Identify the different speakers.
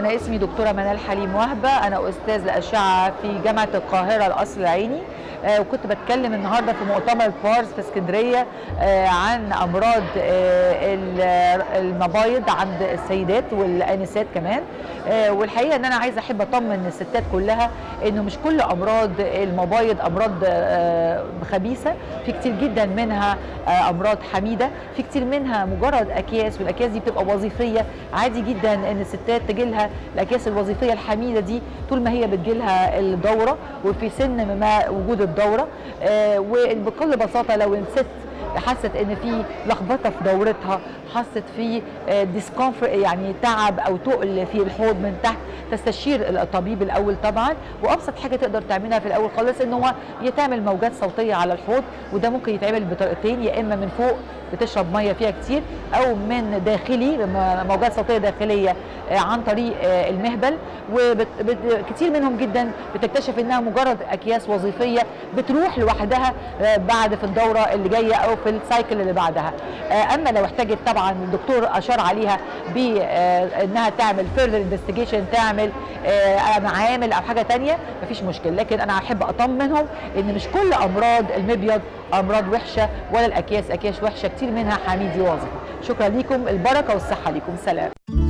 Speaker 1: انا اسمي دكتوره منال حليم وهبه انا استاذ الاشعه في جامعه القاهره القصر العيني آه، وكنت بتكلم النهارده في مؤتمر بارز في اسكندريه آه، عن امراض آه، ال- المبايض عند السيدات والانسات كمان آه، والحقيقه ان انا عايزه احب اطمن الستات كلها انه مش كل امراض المبايض امراض آه، خبيثه في كتير جدا منها آه، امراض حميده في كتير منها مجرد اكياس والاكياس دي بتبقى وظيفيه عادي جدا ان الستات تجيلها الاكياس الوظيفيه الحميده دي طول ما هي بتجيلها الدوره وفي سن ما وجود الدوره آه، وبكل بساطه لو الست حست ان في لخبطه في دورتها حست في ديسكومفورت يعني تعب او تقل في الحوض من تحت تستشير الطبيب الاول طبعا وابسط حاجه تقدر تعملها في الاول خالص ان هو يتعمل موجات صوتيه على الحوض وده ممكن يتعمل بطريقتين يا اما من فوق بتشرب ميه فيها كتير او من داخلي م- موجات صوتيه داخليه آه، عن طريق آه، المهبل وكتير منهم جدا بتكتشف انها مجرد اكياس وظيفيه بتروح لوحدها آه، بعد في الدوره اللي جايه او في السايكل اللي بعدها آه، اما لو احتاجت طبعا الدكتور اشار عليها بانها تعمل فيرذر انفستيجيشن تعمل آه، معامل او حاجه تانية مفيش مشكله لكن انا احب اطمنهم ان مش كل امراض المبيض امراض وحشه ولا الاكياس اكياس وحشه كتير منها حميدي وظيفي شكرا ليكم البركه والصحه ليكم سلام